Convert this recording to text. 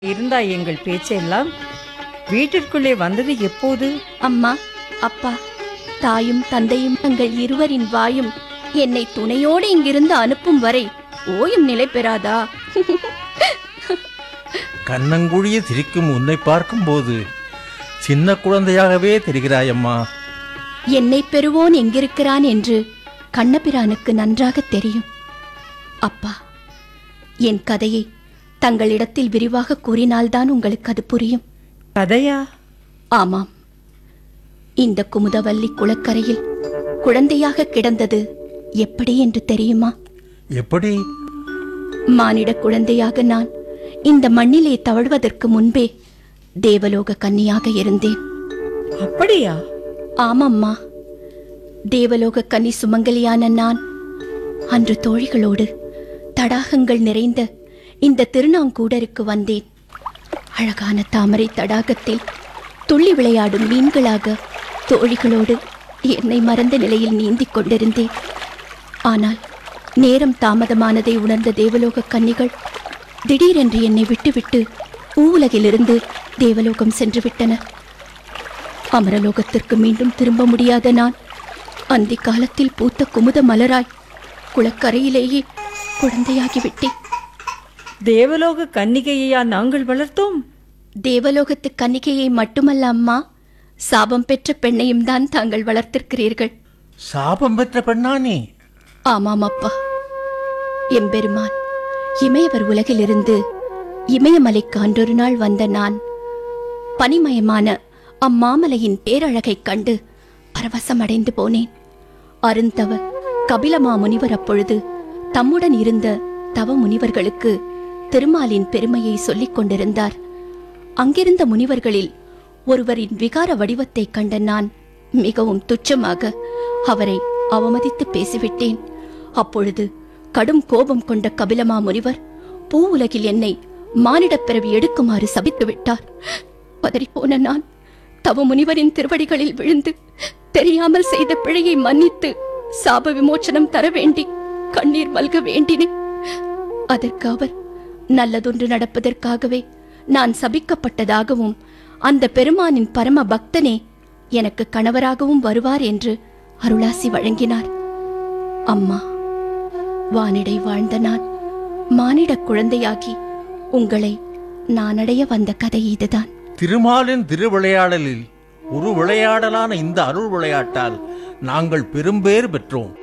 இருந்தா எங்கள் பேச்செல்லாம் வீட்டிற்குள்ளே வந்தது எப்போது அம்மா அப்பா தாயும் தந்தையும் தங்கள் இருவரின் வாயும் என்னை துணையோடு இங்கிருந்து அனுப்பும் வரை ஓயும் நிலை பெறாதா கண்ணங்குழிய சிரிக்கும் உன்னை பார்க்கும்போது சின்ன குழந்தையாகவே தெரிகிறாயம்மா என்னை பெறுவோன் எங்கிருக்கிறான் என்று கண்ணபிரானுக்கு நன்றாக தெரியும் அப்பா என் கதையை தங்களிடத்தில் விரிவாக கூறினால்தான் உங்களுக்கு அது புரியும் கதையா ஆமாம் இந்த குமுதவல்லி குளக்கரையில் குழந்தையாக கிடந்தது எப்படி என்று தெரியுமா எப்படி மானிட குழந்தையாக நான் இந்த மண்ணிலே தவழ்வதற்கு முன்பே தேவலோக கன்னியாக இருந்தேன் அப்படியா ஆமம்மா தேவலோக கன்னி சுமங்கலியான நான் அன்று தோழிகளோடு தடாகங்கள் நிறைந்த இந்த திருநாங்கூடருக்கு வந்தேன் அழகான தாமரை தடாகத்தில் துள்ளி விளையாடும் மீன்களாக தோழிகளோடு என்னை மறந்த நிலையில் நீந்திக் கொண்டிருந்தேன் ஆனால் நேரம் தாமதமானதை உணர்ந்த தேவலோக கன்னிகள் திடீரென்று என்னை விட்டுவிட்டு பூவுலகிலிருந்து தேவலோகம் சென்று விட்டனர் அமரலோகத்திற்கு மீண்டும் திரும்ப முடியாத நான் அந்தி காலத்தில் பூத்த குமுத மலராய் குளக்கரையிலேயே குழந்தையாகிவிட்டேன் தேவலோக கன்னிகையா நாங்கள் வளர்த்தோம் தேவலோகத்து கன்னிகையை மட்டுமல்ல அம்மா சாபம் பெற்ற பெண்ணையும் தான் தாங்கள் வளர்த்திருக்கிறீர்கள் சாபம் பெற்ற பெண்ணா நீ ஆமாம் அப்பா எம்பெருமான் இமயவர் உலகிலிருந்து இமயமலைக்கு அன்றொரு நாள் வந்த நான் பனிமயமான அம்மாமலையின் பேரழகைக் கண்டு பரவசமடைந்து போனேன் அருந்தவ கபிலமா முனிவர் அப்பொழுது தம்முடன் இருந்த தவ முனிவர்களுக்கு திருமாலின் பெருமையை சொல்லிக் கொண்டிருந்தார் அங்கிருந்த முனிவர்களில் ஒருவரின் விகார வடிவத்தைக் கண்ட நான் மிகவும் துச்சமாக அவரை அவமதித்து பேசிவிட்டேன் அப்பொழுது கடும் கோபம் கொண்ட கபிலமா முனிவர் பூ உலகில் என்னை மானிடப் பிறவி எடுக்குமாறு சபித்து விட்டார் பதறிப்போன நான் தவ முனிவரின் திருவடிகளில் விழுந்து தெரியாமல் செய்த பிழையை மன்னித்து சாப விமோச்சனம் தர வேண்டி கண்ணீர் மல்க வேண்டினேன் அதற்கு அவர் நல்லதொன்று நடப்பதற்காகவே நான் சபிக்கப்பட்டதாகவும் அந்த பெருமானின் பரம பக்தனே எனக்கு கணவராகவும் வருவார் என்று அருளாசி வழங்கினார் அம்மா வானிடை வாழ்ந்த நான் மானிடக் குழந்தையாகி உங்களை நான் அடைய வந்த கதை இதுதான் திருமாலின் திருவிளையாடலில் ஒரு விளையாடலான இந்த அருள் விளையாட்டால் நாங்கள் பெரும்பேறு பெற்றோம்